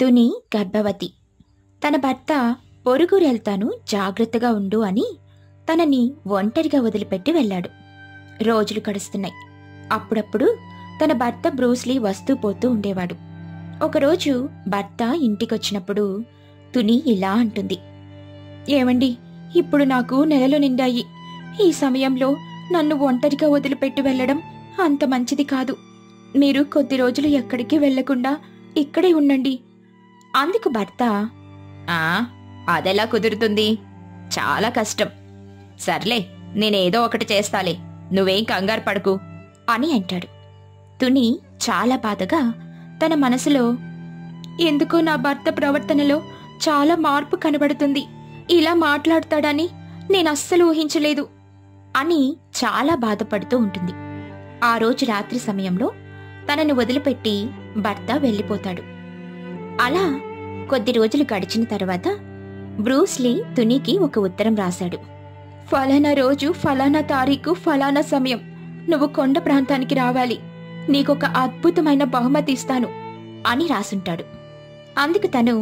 తుని గర్భవతి తన భర్త పొరుగురెళ్తాను జాగ్రత్తగా ఉండు అని తనని ఒంటరిగా వదిలిపెట్టి వెళ్ళాడు రోజులు గడుస్తున్నాయి అప్పుడప్పుడు తన భర్త బ్రూస్లీ వస్తూ పోతూ ఉండేవాడు ఒకరోజు భర్త ఇంటికొచ్చినప్పుడు తుని ఇలా అంటుంది ఏమండి ఇప్పుడు నాకు నెలలు నిండాయి ఈ సమయంలో నన్ను ఒంటరిగా వదిలిపెట్టి వెళ్ళడం అంత మంచిది కాదు మీరు కొద్ది రోజులు ఎక్కడికి వెళ్లకుండా ఇక్కడే ఉండండి అందుకు భర్త ఆ అదెలా కుదురుతుంది చాలా కష్టం సర్లే నేనేదో ఒకటి చేస్తాలే నువ్వేం కంగారు పడకు అని అంటాడు తుని చాలా బాధగా తన మనసులో ఎందుకో నా భర్త ప్రవర్తనలో చాలా మార్పు కనబడుతుంది ఇలా మాట్లాడతాడని నేను అస్సలు ఊహించలేదు అని చాలా బాధపడుతూ ఉంటుంది ఆ రోజు రాత్రి సమయంలో తనను వదిలిపెట్టి భర్త వెళ్ళిపోతాడు అలా కొద్ది రోజులు గడిచిన తర్వాత బ్రూస్లీ తునికి ఒక ఉత్తరం రాశాడు ఫలానా రోజు ఫలానా తారీఖు ఫలానా సమయం నువ్వు కొండ ప్రాంతానికి రావాలి నీకొక అద్భుతమైన బహుమతి ఇస్తాను అని రాసుంటాడు అందుకు తను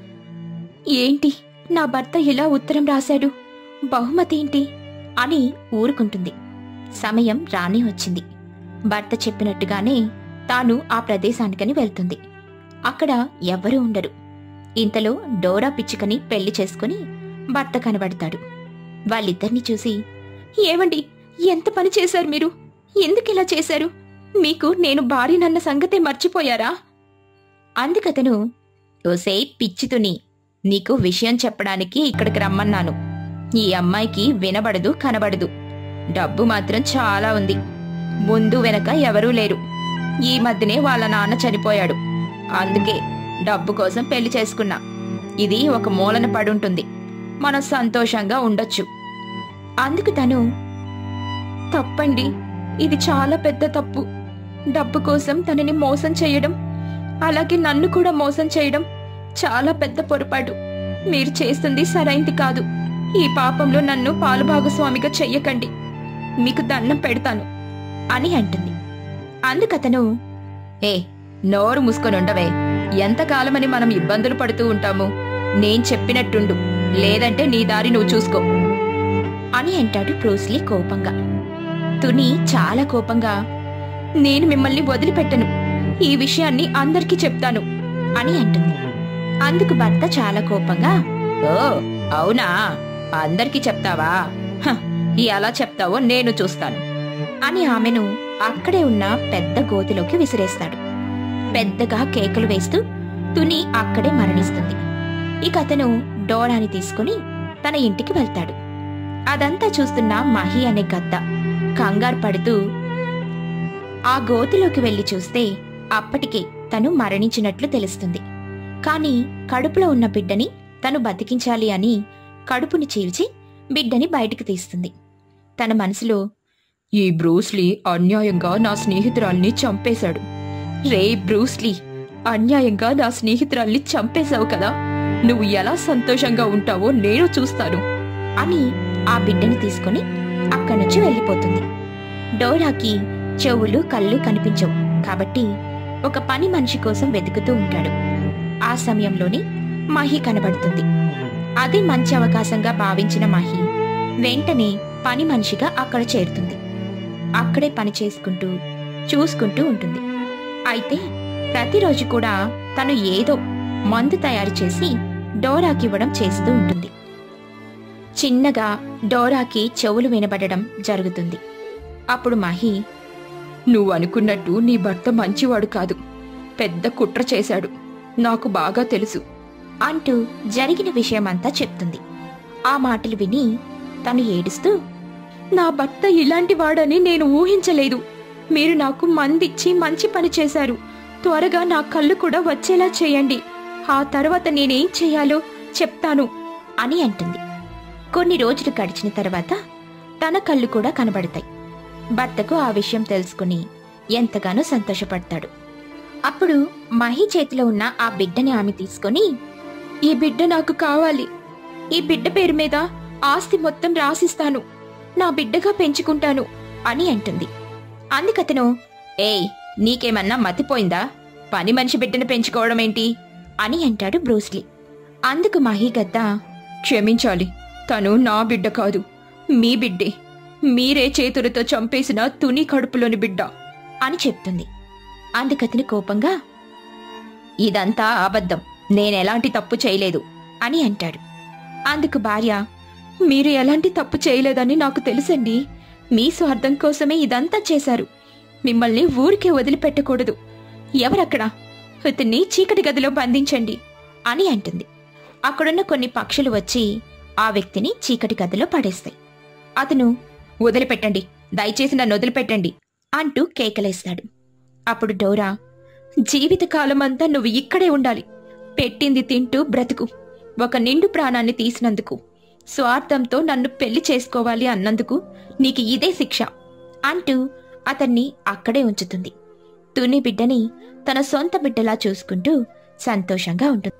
ఏంటి నా భర్త ఇలా ఉత్తరం రాశాడు బహుమతి ఏంటి అని ఊరుకుంటుంది సమయం రానే వచ్చింది భర్త చెప్పినట్టుగానే తాను ఆ ప్రదేశానికని వెళ్తుంది అక్కడ ఎవ్వరూ ఉండరు ఇంతలో డోరా పిచ్చుకని పెళ్లి చేసుకుని భర్త కనబడతాడు వాళ్ళిద్దరిని చూసి ఏమండి ఎంత పని చేశారు మీరు ఎందుకిలా చేశారు మీకు నేను భార్యనన్న సంగతే మర్చిపోయారా అందుకతను ఓసే పిచ్చితుని నీకు విషయం చెప్పడానికి ఇక్కడికి రమ్మన్నాను ఈ అమ్మాయికి వినబడదు కనబడదు డబ్బు మాత్రం చాలా ఉంది ముందు వెనక ఎవరూ లేరు ఈ మధ్యనే వాళ్ళ నాన్న చనిపోయాడు అందుకే డబ్బు కోసం పెళ్లి చేసుకున్నా ఇది ఒక మూలన పడుంటుంది మనం సంతోషంగా ఉండొచ్చు అందుకు తను తప్పండి ఇది చాలా పెద్ద తప్పు డబ్బు కోసం తనని మోసం చేయడం అలాగే నన్ను కూడా మోసం చేయడం చాలా పెద్ద పొరపాటు మీరు చేస్తుంది సరైంది కాదు ఈ పాపంలో నన్ను పాలుభాగస్వామిగా చెయ్యకండి మీకు దండం పెడతాను అని అంటుంది అందుకతను ఏ నోరు మూసుకొనుండవే ఎంతకాలమని మనం ఇబ్బందులు పడుతూ ఉంటాము నేను చెప్పినట్టుండు లేదంటే నీ దారి నువ్వు చూసుకో అని అంటాడు బ్రూస్లీ కోపంగా తుని చాలా కోపంగా నేను మిమ్మల్ని వదిలిపెట్టను ఈ విషయాన్ని అందరికీ చెప్తాను అని అంటుంది అందుకు భర్త చాలా కోపంగా ఓ అవునా అందరికీ చెప్తావా హ, ఎలా చెప్తావో నేను చూస్తాను అని ఆమెను అక్కడే ఉన్న పెద్ద గోతిలోకి విసిరేస్తాడు పెద్దగా కేకలు వేస్తూ తుని అక్కడే మరణిస్తుంది ఇక అతను డోరాని తీసుకుని తన ఇంటికి వెళ్తాడు అదంతా చూస్తున్న మహి అనే గద్ద కంగారు పడుతూ ఆ గోతిలోకి వెళ్లి చూస్తే అప్పటికే తను మరణించినట్లు తెలుస్తుంది కాని కడుపులో ఉన్న బిడ్డని తను బతికించాలి అని కడుపుని చీల్చి బిడ్డని బయటికి తీస్తుంది తన మనసులో ఈ బ్రూస్లీ అన్యాయంగా నా స్నేహితురాల్ని చంపేశాడు రే బ్రూస్లీ అన్యాయంగా నా స్నేహితురాల్ని చంపేశావు కదా నువ్వు ఎలా సంతోషంగా ఉంటావో నేను చూస్తాను అని ఆ బిడ్డని తీసుకుని అక్కడి నుంచి వెళ్ళిపోతుంది డోరాకి చెవులు కళ్ళు కనిపించవు కాబట్టి ఒక పని మనిషి కోసం వెతుకుతూ ఉంటాడు ఆ సమయంలోనే మహి కనబడుతుంది అది మంచి అవకాశంగా భావించిన మహి వెంటనే పని మనిషిగా అక్కడ చేరుతుంది అక్కడే పని చేసుకుంటూ చూసుకుంటూ ఉంటుంది అయితే ప్రతిరోజు కూడా తను ఏదో మందు తయారు చేసి డోరాకివ్వడం చేస్తూ ఉంటుంది చిన్నగా డోరాకి చెవులు వినబడడం జరుగుతుంది అప్పుడు మహి నువ్వు అనుకున్నట్టు నీ భర్త మంచివాడు కాదు పెద్ద కుట్ర చేశాడు నాకు బాగా తెలుసు అంటూ జరిగిన విషయమంతా చెప్తుంది ఆ మాటలు విని తను ఏడుస్తూ నా భర్త ఇలాంటి వాడని నేను ఊహించలేదు మీరు నాకు మందిచ్చి మంచి పని చేశారు త్వరగా నా కళ్ళు కూడా వచ్చేలా చేయండి ఆ తర్వాత నేనేం చేయాలో చెప్తాను అని అంటుంది కొన్ని రోజులు గడిచిన తర్వాత తన కళ్ళు కూడా కనబడతాయి భర్తకు ఆ విషయం తెలుసుకుని ఎంతగానో సంతోషపడతాడు అప్పుడు మహి చేతిలో ఉన్న ఆ బిడ్డని ఆమె తీసుకొని ఈ బిడ్డ నాకు కావాలి ఈ బిడ్డ పేరు మీద ఆస్తి మొత్తం రాసిస్తాను నా బిడ్డగా పెంచుకుంటాను అని అంటుంది అందుకతను ఏయ్ నీకేమన్నా మతిపోయిందా పని మనిషి బిడ్డను పెంచుకోవడం ఏంటి అని అంటాడు బ్రూస్లీ అందుకు మహిగద్ద క్షమించాలి తను నా బిడ్డ కాదు మీ బిడ్డే మీరే చేతులతో చంపేసిన తుని కడుపులోని బిడ్డ అని చెప్తుంది అందుకతను కోపంగా ఇదంతా అబద్ధం నేనెలాంటి తప్పు చేయలేదు అని అంటాడు అందుకు భార్య మీరు ఎలాంటి తప్పు చేయలేదని నాకు తెలుసండి మీ స్వార్థం కోసమే ఇదంతా చేశారు మిమ్మల్ని ఊరికే వదిలిపెట్టకూడదు ఎవరక్కడ ఇతన్ని చీకటి గదిలో బంధించండి అని అంటుంది అక్కడున్న కొన్ని పక్షులు వచ్చి ఆ వ్యక్తిని చీకటి గదిలో పడేస్తాయి అతను వదిలిపెట్టండి దయచేసి నన్ను వదిలిపెట్టండి అంటూ కేకలేస్తాడు అప్పుడు డోరా జీవితకాలమంతా నువ్వు ఇక్కడే ఉండాలి పెట్టింది తింటూ బ్రతుకు ఒక నిండు ప్రాణాన్ని తీసినందుకు స్వార్థంతో నన్ను పెళ్లి చేసుకోవాలి అన్నందుకు నీకు ఇదే శిక్ష అంటూ అతన్ని అక్కడే ఉంచుతుంది తుని బిడ్డని తన సొంత బిడ్డలా చూసుకుంటూ సంతోషంగా ఉంటుంది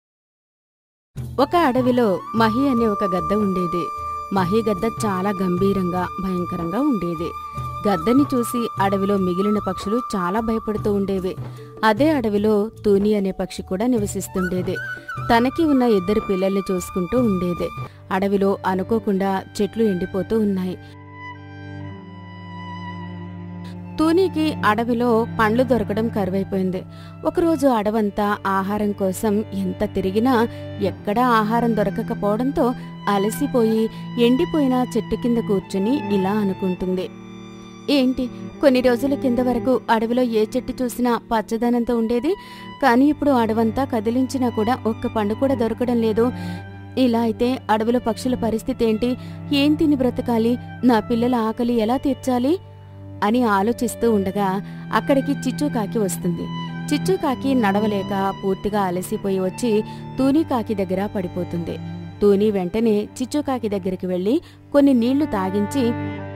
ఒక అడవిలో మహి అనే ఒక గద్ద ఉండేది మహి గద్ద చాలా గంభీరంగా భయంకరంగా ఉండేది గద్దని చూసి అడవిలో మిగిలిన పక్షులు చాలా భయపడుతూ ఉండేవి అదే అడవిలో తూని అనే పక్షి కూడా నివసిస్తుండేది తనకి ఉన్న ఇద్దరు పిల్లల్ని చూసుకుంటూ ఉండేది అడవిలో అనుకోకుండా చెట్లు ఎండిపోతూ ఉన్నాయి తూనీకి అడవిలో పండ్లు దొరకడం కరువైపోయింది ఒకరోజు అడవంతా ఆహారం కోసం ఎంత తిరిగినా ఎక్కడా ఆహారం దొరకకపోవడంతో అలసిపోయి ఎండిపోయిన చెట్టు కింద కూర్చుని ఇలా అనుకుంటుంది ఏంటి కొన్ని రోజుల కింద వరకు అడవిలో ఏ చెట్టు చూసినా పచ్చదనంతో ఉండేది కానీ ఇప్పుడు అడవంతా కదిలించినా కూడా ఒక్క పండు కూడా దొరకడం లేదు ఇలా అయితే అడవిలో పక్షుల పరిస్థితి ఏంటి ఏం తిని బ్రతకాలి నా పిల్లల ఆకలి ఎలా తీర్చాలి అని ఆలోచిస్తూ ఉండగా అక్కడికి చిచ్చుకాకి వస్తుంది చిచ్చుకాకి నడవలేక పూర్తిగా అలసిపోయి వచ్చి తూనీకాకి దగ్గర పడిపోతుంది తూని వెంటనే చిచ్చుకాకి దగ్గరికి వెళ్లి కొన్ని నీళ్లు తాగించి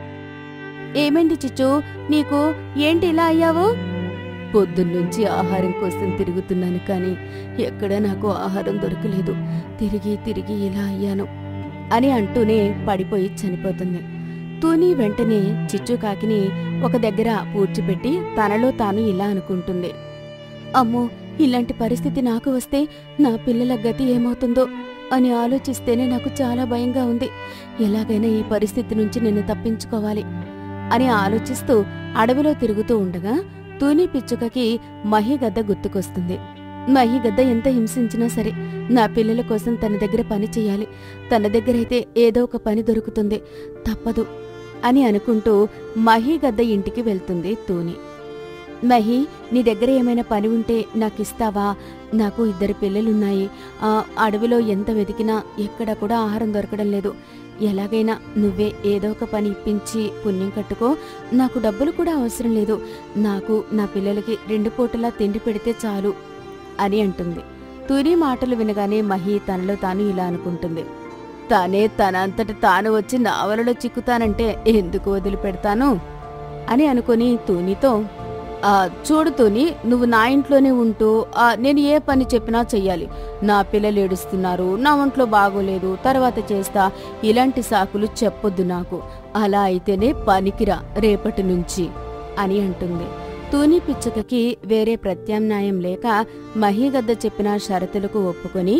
ఏమైంది చిచ్చు నీకు ఏంటి ఇలా అయ్యావు పొద్దున్నుంచి ఆహారం కోసం తిరుగుతున్నాను కానీ ఎక్కడ నాకు ఆహారం దొరకలేదు తిరిగి తిరిగి ఇలా అయ్యాను అని అంటూనే పడిపోయి చనిపోతుంది తూని వెంటనే చిచ్చుకాకిని ఒక దగ్గర పూడ్చిపెట్టి తనలో తాను ఇలా అనుకుంటుంది అమ్మో ఇలాంటి పరిస్థితి నాకు వస్తే నా పిల్లల గతి ఏమవుతుందో అని ఆలోచిస్తేనే నాకు చాలా భయంగా ఉంది ఎలాగైనా ఈ పరిస్థితి నుంచి నిన్ను తప్పించుకోవాలి అని ఆలోచిస్తూ అడవిలో తిరుగుతూ ఉండగా తూని పిచ్చుకకి మహిగద్ద గుర్తుకొస్తుంది మహిగద్ద ఎంత హింసించినా సరే నా పిల్లల కోసం తన దగ్గర పని చెయ్యాలి తన దగ్గరైతే ఏదో ఒక పని దొరుకుతుంది తప్పదు అని అనుకుంటూ మహిగద్ద ఇంటికి వెళ్తుంది తూని మహి నీ దగ్గర ఏమైనా పని ఉంటే నాకిస్తావా నాకు ఇద్దరు పిల్లలున్నాయి ఆ అడవిలో ఎంత వెతికినా ఎక్కడ కూడా ఆహారం దొరకడం లేదు ఎలాగైనా నువ్వే ఏదో ఒక పని ఇప్పించి పుణ్యం కట్టుకో నాకు డబ్బులు కూడా అవసరం లేదు నాకు నా పిల్లలకి రెండు పూటలా తిండి పెడితే చాలు అని అంటుంది తుని మాటలు వినగానే మహి తనలో తాను ఇలా అనుకుంటుంది తానే తన అంతట తాను వచ్చి నా వలలో చిక్కుతానంటే ఎందుకు వదిలిపెడతాను అని అనుకుని తూనితో ఆ చూడు తూని నువ్వు నా ఇంట్లోనే ఉంటూ ఆ నేను ఏ పని చెప్పినా చెయ్యాలి నా పిల్లలు ఏడుస్తున్నారు నా ఒంట్లో బాగోలేదు తర్వాత చేస్తా ఇలాంటి సాకులు చెప్పొద్దు నాకు అలా అయితేనే పనికిరా రేపటి నుంచి అని అంటుంది తూని పిచ్చుకకి వేరే ప్రత్యామ్నాయం లేక మహీగద్ద చెప్పిన షరతులకు ఒప్పుకొని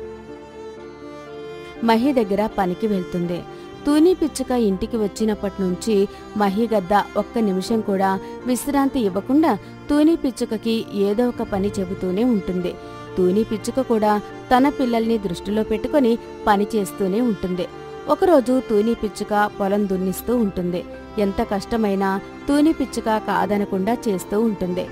మహి దగ్గర పనికి వెళ్తుంది తూని పిచ్చుక ఇంటికి వచ్చినప్పటి నుంచి మహిగద్ద ఒక్క నిమిషం కూడా విశ్రాంతి ఇవ్వకుండా తూని పిచ్చుకకి ఏదో ఒక పని చెబుతూనే ఉంటుంది తూని పిచ్చుక కూడా తన పిల్లల్ని దృష్టిలో పెట్టుకొని పని చేస్తూనే ఉంటుంది ఒకరోజు తూని పిచ్చుక పొలం దున్నిస్తూ ఉంటుంది ఎంత కష్టమైనా తూని పిచ్చుక కాదనకుండా చేస్తూ ఉంటుంది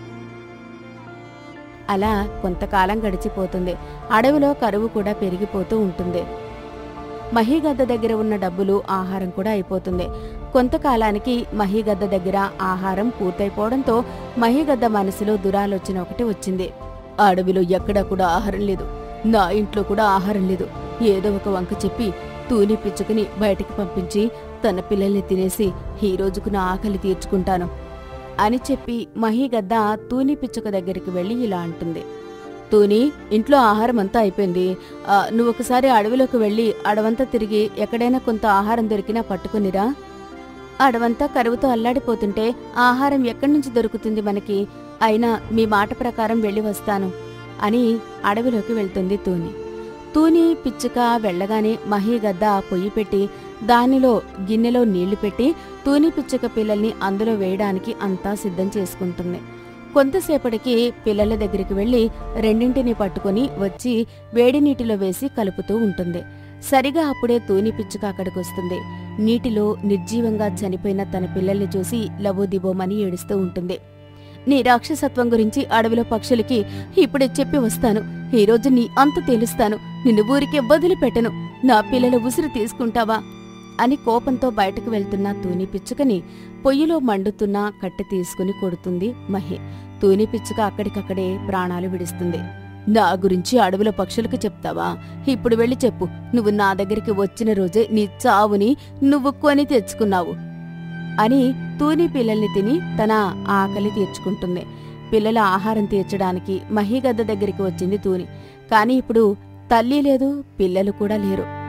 అలా కొంతకాలం గడిచిపోతుంది అడవిలో కరువు కూడా పెరిగిపోతూ ఉంటుంది మహీగద్ద దగ్గర ఉన్న డబ్బులు ఆహారం కూడా అయిపోతుంది కొంతకాలానికి మహీగద్ద దగ్గర ఆహారం పూర్తయిపోవడంతో మహీగద్ద మనసులో దురాలోచన ఒకటి వచ్చింది అడవిలో ఎక్కడా కూడా ఆహారం లేదు నా ఇంట్లో కూడా ఆహారం లేదు ఏదో ఒక వంక చెప్పి తూని పిచ్చుకుని బయటికి పంపించి తన పిల్లల్ని తినేసి ఈ రోజుకు నా ఆకలి తీర్చుకుంటాను అని చెప్పి మహీగద్ద తూని పిచ్చుక దగ్గరికి వెళ్ళి ఇలా అంటుంది తూని ఇంట్లో ఆహారం అంతా అయిపోయింది ఆ, నువ్వు ఒకసారి అడవిలోకి వెళ్ళి అడవంతా తిరిగి ఎక్కడైనా కొంత ఆహారం దొరికినా పట్టుకునిరా అడవంతా కరువుతో అల్లాడిపోతుంటే ఆహారం ఎక్కడి నుంచి దొరుకుతుంది మనకి అయినా మీ మాట ప్రకారం వెళ్ళి వస్తాను అని అడవిలోకి వెళ్తుంది తూని తూని పిచ్చుక వెళ్ళగానే మహీగద్ద పొయ్యి పెట్టి దానిలో గిన్నెలో నీళ్లు పెట్టి తూని పిచ్చుక పిల్లల్ని అందులో వేయడానికి అంతా సిద్ధం చేసుకుంటుంది కొంతసేపటికి పిల్లల దగ్గరికి వెళ్లి రెండింటిని పట్టుకొని వచ్చి వేడి నీటిలో వేసి కలుపుతూ ఉంటుంది సరిగా అప్పుడే తూని పిచ్చుక అక్కడికి వస్తుంది నీటిలో నిర్జీవంగా చనిపోయిన తన పిల్లల్ని చూసి లబోదిబోమని ఏడుస్తూ ఉంటుంది నీ రాక్షసత్వం గురించి అడవిలో పక్షులకి ఇప్పుడే చెప్పి వస్తాను ఈరోజు నీ అంత తెలుస్తాను నిన్ను ఊరికే వదిలిపెట్టను నా పిల్లల ఉసిరు తీసుకుంటావా అని కోపంతో బయటకు వెళ్తున్న తూని పిచ్చుకని పొయ్యిలో మండుతున్న కట్టె తీసుకుని కొడుతుంది మహి తూని పిచ్చుక అక్కడికక్కడే ప్రాణాలు విడుస్తుంది నా గురించి అడవుల పక్షులకు చెప్తావా ఇప్పుడు వెళ్ళి చెప్పు నువ్వు నా దగ్గరికి వచ్చిన రోజే నీ చావుని నువ్వు కొని తెచ్చుకున్నావు అని తూని పిల్లల్ని తిని తన ఆకలి తీర్చుకుంటుంది పిల్లల ఆహారం తీర్చడానికి మహిగద్ద దగ్గరికి వచ్చింది తూని కాని ఇప్పుడు తల్లి లేదు పిల్లలు కూడా లేరు